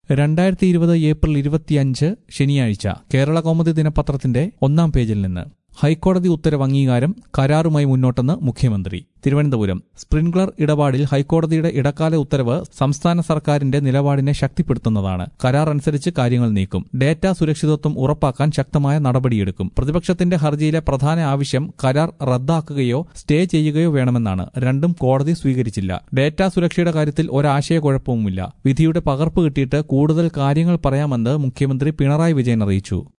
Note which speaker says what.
Speaker 1: രണ്ടായിരത്തി ഇരുപത് ഏപ്രിൽ ഇരുപത്തിയഞ്ച് ശനിയാഴ്ച കേരള കൗമുദി ദിനപത്രത്തിന്റെ ഒന്നാം പേജിൽ നിന്ന് ഹൈക്കോടതി ഉത്തരവ് അംഗീകാരം കരാറുമായി മുന്നോട്ടെന്ന് മുഖ്യമന്ത്രി തിരുവനന്തപുരം സ്പ്രിൻക്ലർ ഇടപാടിൽ ഹൈക്കോടതിയുടെ ഇടക്കാല ഉത്തരവ് സംസ്ഥാന സർക്കാരിന്റെ നിലപാടിനെ ശക്തിപ്പെടുത്തുന്നതാണ് കരാർ അനുസരിച്ച് കാര്യങ്ങൾ നീക്കും ഡേറ്റ സുരക്ഷിതത്വം ഉറപ്പാക്കാൻ ശക്തമായ നടപടിയെടുക്കും പ്രതിപക്ഷത്തിന്റെ ഹർജിയിലെ പ്രധാന ആവശ്യം കരാർ റദ്ദാക്കുകയോ സ്റ്റേ ചെയ്യുകയോ വേണമെന്നാണ് രണ്ടും കോടതി സ്വീകരിച്ചില്ല ഡേറ്റ സുരക്ഷയുടെ കാര്യത്തിൽ ഒരാശയക്കുഴപ്പവുമില്ല വിധിയുടെ പകർപ്പ് കിട്ടിയിട്ട് കൂടുതൽ കാര്യങ്ങൾ പറയാമെന്ന് മുഖ്യമന്ത്രി പിണറായി വിജയൻ അറിയിച്ചു